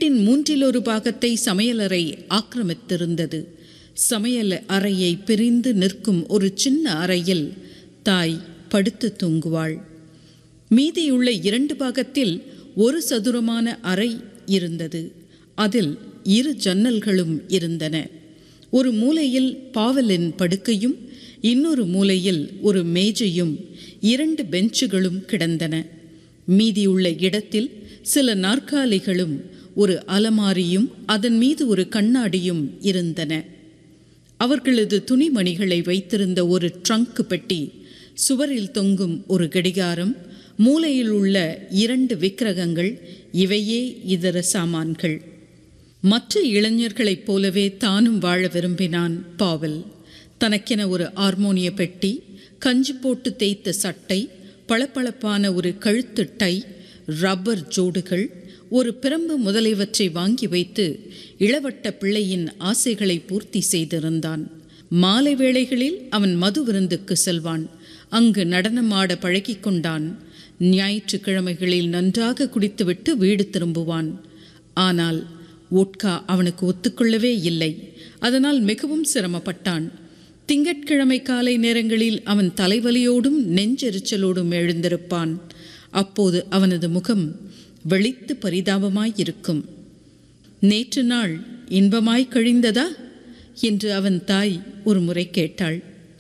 வீட்டின் மூன்றில் ஒரு பாகத்தை சமையலறை ஆக்கிரமித்திருந்தது சமையல் அறையை பிரிந்து நிற்கும் ஒரு சின்ன அறையில் தாய் படுத்து தூங்குவாள் மீதியுள்ள இரண்டு பாகத்தில் ஒரு சதுரமான அறை இருந்தது அதில் இரு ஜன்னல்களும் இருந்தன ஒரு மூலையில் பாவலின் படுக்கையும் இன்னொரு மூலையில் ஒரு மேஜையும் இரண்டு பெஞ்சுகளும் கிடந்தன மீதியுள்ள இடத்தில் சில நாற்காலிகளும் ஒரு அலமாரியும் அதன் மீது ஒரு கண்ணாடியும் இருந்தன அவர்களது துணிமணிகளை வைத்திருந்த ஒரு ட்ரங்க் பெட்டி சுவரில் தொங்கும் ஒரு கடிகாரம் மூலையில் உள்ள இரண்டு விக்கிரகங்கள் இவையே இதர சாமான்கள் மற்ற இளைஞர்களைப் போலவே தானும் வாழ விரும்பினான் பாவல் தனக்கென ஒரு ஹார்மோனிய பெட்டி கஞ்சி போட்டு தேய்த்த சட்டை பளபளப்பான ஒரு கழுத்து டை ரப்பர் ஜோடுகள் ஒரு பிரம்பு முதலியவற்றை வாங்கி வைத்து இளவட்ட பிள்ளையின் ஆசைகளை பூர்த்தி செய்திருந்தான் மாலை வேளைகளில் அவன் மது விருந்துக்கு செல்வான் அங்கு நடனமாட பழகிக் கொண்டான் ஞாயிற்றுக்கிழமைகளில் நன்றாக குடித்துவிட்டு வீடு திரும்புவான் ஆனால் ஓட்கா அவனுக்கு ஒத்துக்கொள்ளவே இல்லை அதனால் மிகவும் சிரமப்பட்டான் திங்கட்கிழமை காலை நேரங்களில் அவன் தலைவலியோடும் நெஞ்செரிச்சலோடும் எழுந்திருப்பான் அப்போது அவனது முகம் வெளித்து பரிதாபமாயிருக்கும் நேற்று நாள் இன்பமாய் கழிந்ததா என்று அவன் தாய் ஒரு முறை கேட்டாள்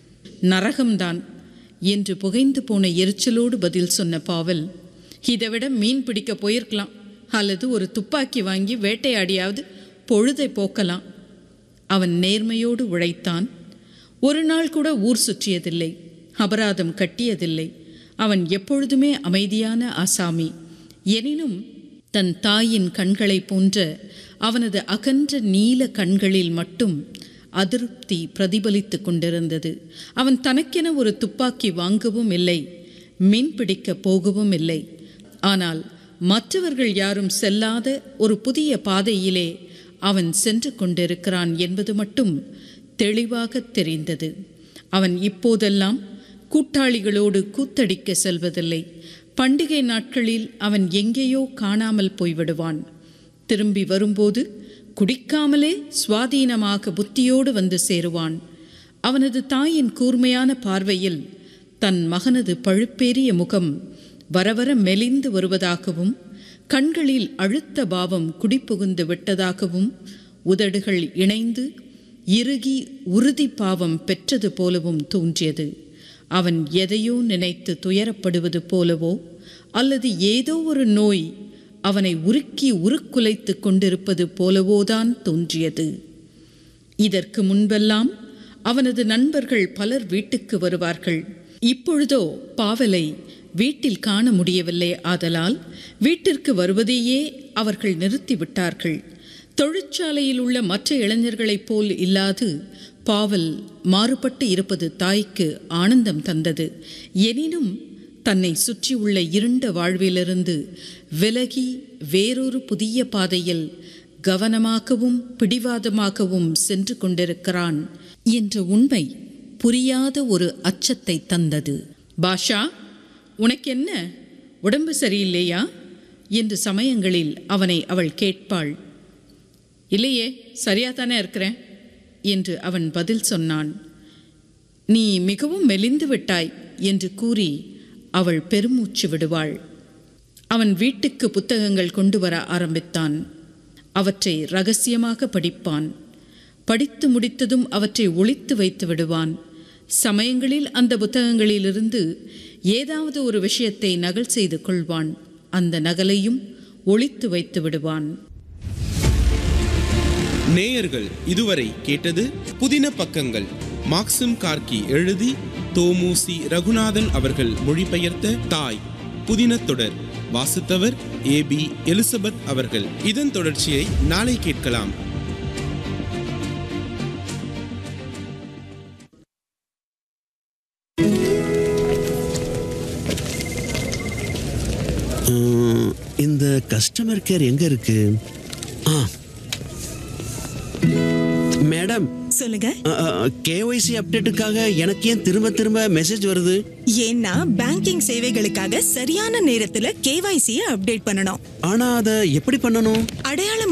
நரகம்தான் என்று புகைந்து போன எரிச்சலோடு பதில் சொன்ன பாவல் இதைவிட மீன் பிடிக்க போயிருக்கலாம் அல்லது ஒரு துப்பாக்கி வாங்கி வேட்டையாடியாவது பொழுதை போக்கலாம் அவன் நேர்மையோடு உழைத்தான் ஒரு நாள் கூட ஊர் சுற்றியதில்லை அபராதம் கட்டியதில்லை அவன் எப்பொழுதுமே அமைதியான ஆசாமி எனினும் தன் தாயின் கண்களைப் போன்ற அவனது அகன்ற நீல கண்களில் மட்டும் அதிருப்தி பிரதிபலித்து கொண்டிருந்தது அவன் தனக்கென ஒரு துப்பாக்கி வாங்கவும் இல்லை மீன் பிடிக்க போகவும் இல்லை ஆனால் மற்றவர்கள் யாரும் செல்லாத ஒரு புதிய பாதையிலே அவன் சென்று கொண்டிருக்கிறான் என்பது மட்டும் தெளிவாக தெரிந்தது அவன் இப்போதெல்லாம் கூட்டாளிகளோடு கூத்தடிக்க செல்வதில்லை பண்டிகை நாட்களில் அவன் எங்கேயோ காணாமல் போய்விடுவான் திரும்பி வரும்போது குடிக்காமலே சுவாதீனமாக புத்தியோடு வந்து சேருவான் அவனது தாயின் கூர்மையான பார்வையில் தன் மகனது பழுப்பேறிய முகம் வரவர மெலிந்து வருவதாகவும் கண்களில் அழுத்த பாவம் குடிபுகுந்து விட்டதாகவும் உதடுகள் இணைந்து இறுகி உறுதி பாவம் பெற்றது போலவும் தோன்றியது அவன் எதையோ நினைத்து துயரப்படுவது போலவோ அல்லது ஏதோ ஒரு நோய் அவனை உருக்கி உருக்குலைத்து கொண்டிருப்பது போலவோதான் தோன்றியது இதற்கு முன்பெல்லாம் அவனது நண்பர்கள் பலர் வீட்டுக்கு வருவார்கள் இப்பொழுதோ பாவலை வீட்டில் காண முடியவில்லை ஆதலால் வீட்டிற்கு வருவதையே அவர்கள் நிறுத்திவிட்டார்கள் தொழிற்சாலையில் உள்ள மற்ற இளைஞர்களைப் போல் இல்லாது பாவல் மாறுபட்டு இருப்பது தாய்க்கு ஆனந்தம் தந்தது எனினும் தன்னை சுற்றியுள்ள இருண்ட வாழ்விலிருந்து விலகி வேறொரு புதிய பாதையில் கவனமாகவும் பிடிவாதமாகவும் சென்று கொண்டிருக்கிறான் என்ற உண்மை புரியாத ஒரு அச்சத்தை தந்தது பாஷா உனக்கு என்ன உடம்பு சரியில்லையா என்று சமயங்களில் அவனை அவள் கேட்பாள் இல்லையே சரியாதானே இருக்கிறேன் என்று அவன் பதில் சொன்னான் நீ மிகவும் மெலிந்து விட்டாய் என்று கூறி அவள் பெருமூச்சு விடுவாள் அவன் வீட்டுக்கு புத்தகங்கள் கொண்டு வர ஆரம்பித்தான் அவற்றை ரகசியமாக படிப்பான் படித்து முடித்ததும் அவற்றை ஒளித்து வைத்து விடுவான் சமயங்களில் அந்த புத்தகங்களிலிருந்து ஏதாவது ஒரு விஷயத்தை நகல் செய்து கொள்வான் அந்த நகலையும் ஒளித்து வைத்து விடுவான் நேயர்கள் இதுவரை கேட்டது புதின பக்கங்கள் மாக்சிம் கார்கி எழுதி தோமுசி ரகுநாதன் அவர்கள் மொழிபெயர்த்த தாய் புதின தொடர் வாசித்தவர் ஏ பி எலிசபெத் அவர்கள் இதன் தொடர்ச்சியை நாளை கேட்கலாம் உம், இந்த கஸ்டமர் கேர் எங்க இருக்கு ஆ மேடம் சொல்லுங்க கேஒய்சி அப்டேட்டுக்காக எனக்கு ஏன் திரும்ப திரும்ப மெசேஜ் வருது ஏன்னா பேங்கிங் சேவைகளுக்காக சரியான நேரத்துல கேவைசியை அப்டேட் பண்ணணும் ஆனா அதை எப்படி பண்ணணும் அடையாள